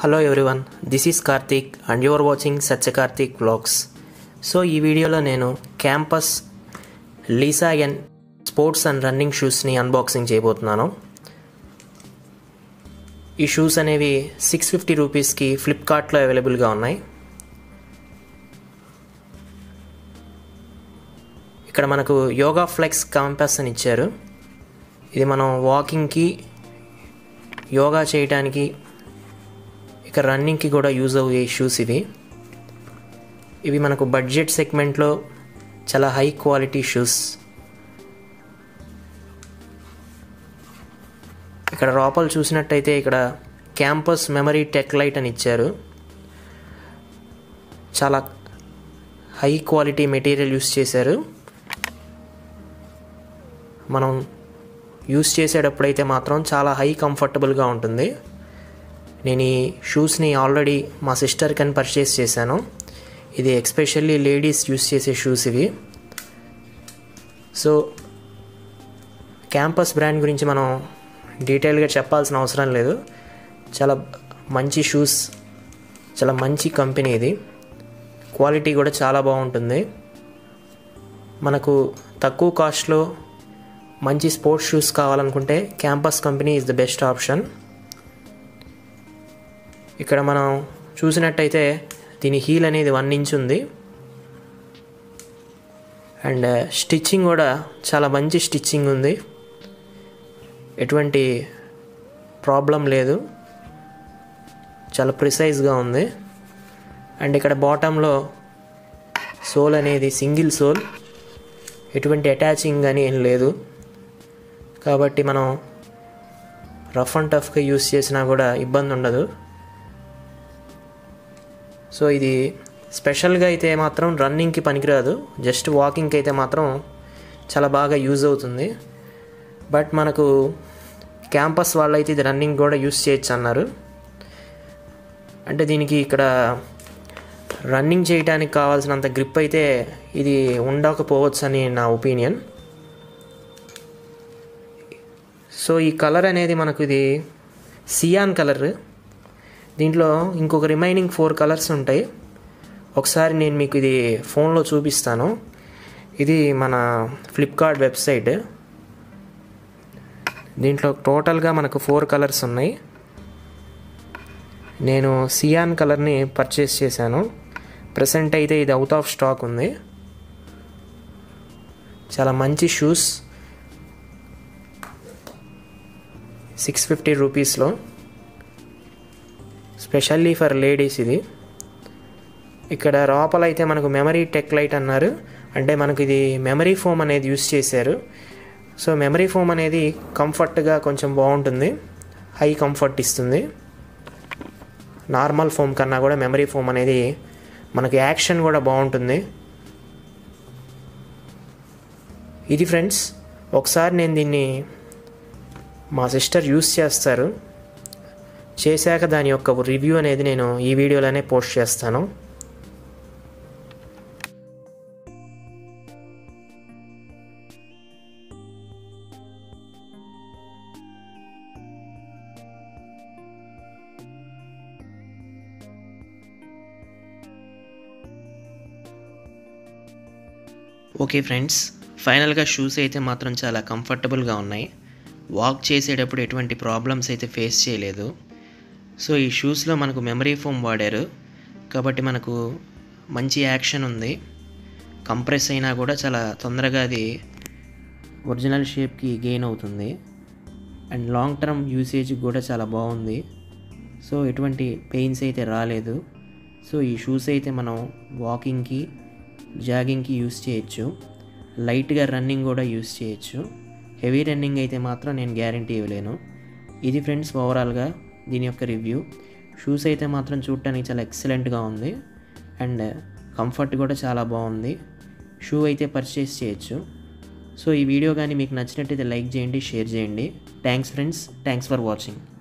hello everyone this is Karthik and your watching Satya Karthik vlogs so ఈ వీడియోలో నేను క్యాంపస్ లీసా ఎన్ స్పోర్ట్స్ అండ్ రన్నింగ్ షూస్ని అన్బాక్సింగ్ చేయబోతున్నాను ఈ షూస్ అనేవి సిక్స్ ఫిఫ్టీ రూపీస్కి ఫ్లిప్కార్ట్లో అవైలబుల్గా ఉన్నాయి ఇక్కడ మనకు యోగా ఫ్లెక్స్ కాంపస్ అని ఇచ్చారు ఇది మనం వాకింగ్కి యోగా చేయడానికి ఇక రన్నింగ్కి కూడా యూజ్ అయ్యే షూస్ ఇవి ఇవి మనకు బడ్జెట్ సెగ్మెంట్లో చాలా హై క్వాలిటీ షూస్ ఇక్కడ లోపల చూసినట్టయితే ఇక్కడ క్యాంపస్ మెమరీ టెక్ లైట్ అని ఇచ్చారు చాలా హై క్వాలిటీ మెటీరియల్ యూస్ చేశారు మనం యూస్ చేసేటప్పుడైతే మాత్రం చాలా హై కంఫర్టబుల్గా ఉంటుంది నేను ఈ షూస్ని ఆల్రెడీ మా సిస్టర్కి అని పర్చేస్ చేశాను ఇది ఎక్స్పెషల్లీ లేడీస్ యూస్ చేసే షూస్ ఇవి సో క్యాంపస్ బ్రాండ్ గురించి మనం డీటెయిల్గా చెప్పాల్సిన అవసరం లేదు చాలా మంచి షూస్ చాలా మంచి కంపెనీ ఇది క్వాలిటీ కూడా చాలా బాగుంటుంది మనకు తక్కువ కాస్ట్లో మంచి స్పోర్ట్స్ షూస్ కావాలనుకుంటే campus company is the best option ఇక్కడ మనం చూసినట్టయితే దీని హీల్ అనేది వన్ ఇంచ్ ఉంది అండ్ స్టిచ్చింగ్ కూడా చాలా మంచి స్టిచ్చింగ్ ఉంది ఎటువంటి ప్రాబ్లం లేదు చాలా ప్రిసైజ్గా ఉంది అండ్ ఇక్కడ బాటంలో సోల్ అనేది సింగిల్ సోల్ ఎటువంటి అటాచింగ్ కానీ ఏం లేదు కాబట్టి మనం రఫ్ అండ్ టఫ్గా యూస్ చేసినా కూడా ఇబ్బంది ఉండదు సో ఇది స్పెషల్గా అయితే మాత్రం రన్నింగ్కి పనికిరాదు జస్ట్ వాకింగ్కి అయితే మాత్రం చాలా బాగా యూజ్ అవుతుంది బట్ మనకు క్యాంపస్ వాళ్ళైతే ఇది రన్నింగ్ కూడా యూస్ చేయొచ్చు అన్నారు అంటే దీనికి ఇక్కడ రన్నింగ్ చేయడానికి కావాల్సినంత గ్రిప్ అయితే ఇది ఉండకపోవచ్చు అని నా ఒపీనియన్ సో ఈ కలర్ అనేది మనకు ఇది సియాన్ కలర్ దీంట్లో ఇంకొక రిమైనింగ్ ఫోర్ కలర్స్ ఉంటాయి ఒకసారి నేను మీకు ఇది ఫోన్లో చూపిస్తాను ఇది మన ఫ్లిప్కార్ట్ వెబ్సైట్ దీంట్లో టోటల్గా మనకు ఫోర్ కలర్స్ ఉన్నాయి నేను సియాన్ కలర్ని పర్చేస్ చేశాను ప్రజెంట్ అయితే ఇది అవుట్ ఆఫ్ స్టాక్ ఉంది చాలా మంచి షూస్ సిక్స్ ఫిఫ్టీ రూపీస్లో స్పెషల్లీ ఫర్ లేడీస్ ఇది ఇక్కడ లోపల అయితే మనకు మెమరీ టెక్ లైట్ అన్నారు అంటే మనకు ఇది మెమరీ ఫోమ్ అనేది యూస్ చేశారు సో మెమరీ ఫోమ్ అనేది కంఫర్ట్గా కొంచెం బాగుంటుంది హై కంఫర్ట్ ఇస్తుంది నార్మల్ ఫోమ్ కన్నా కూడా మెమరీ ఫోమ్ అనేది మనకి యాక్షన్ కూడా బాగుంటుంది ఇది ఫ్రెండ్స్ ఒకసారి నేను దీన్ని మా సిస్టర్ యూస్ చేస్తారు చేశాక దాని యొక్క రివ్యూ అనేది నేను ఈ వీడియోలోనే పోస్ట్ చేస్తాను ఓకే ఫ్రెండ్స్ ఫైనల్గా షూస్ అయితే మాత్రం చాలా కంఫర్టబుల్గా ఉన్నాయి వాక్ చేసేటప్పుడు ఎటువంటి ప్రాబ్లమ్స్ అయితే ఫేస్ చేయలేదు సో ఈ షూస్లో మనకు మెమరీ ఫోమ్ వాడారు కాబట్టి మనకు మంచి యాక్షన్ ఉంది కంప్రెస్ అయినా కూడా చాలా తొందరగా అది ఒరిజినల్ షేప్కి గెయిన్ అవుతుంది అండ్ లాంగ్ టర్మ్ యూసేజ్ కూడా చాలా బాగుంది సో ఎటువంటి పెయిన్స్ అయితే రాలేదు సో ఈ షూస్ అయితే మనం వాకింగ్కి జాగింగ్కి యూస్ చేయొచ్చు లైట్గా రన్నింగ్ కూడా యూస్ చేయొచ్చు హెవీ రన్నింగ్ అయితే మాత్రం నేను గ్యారంటీ ఇవ్వలేను ఇది ఫ్రెండ్స్ ఓవరాల్గా దీని యొక్క రివ్యూ షూస్ అయితే మాత్రం చూడటానికి చాలా ఎక్సలెంట్గా ఉంది అండ్ కంఫర్ట్ కూడా చాలా బాగుంది షూ అయితే పర్చేస్ చేయొచ్చు సో ఈ వీడియో కానీ మీకు నచ్చినట్టయితే లైక్ చేయండి షేర్ చేయండి thanks friends thanks for watching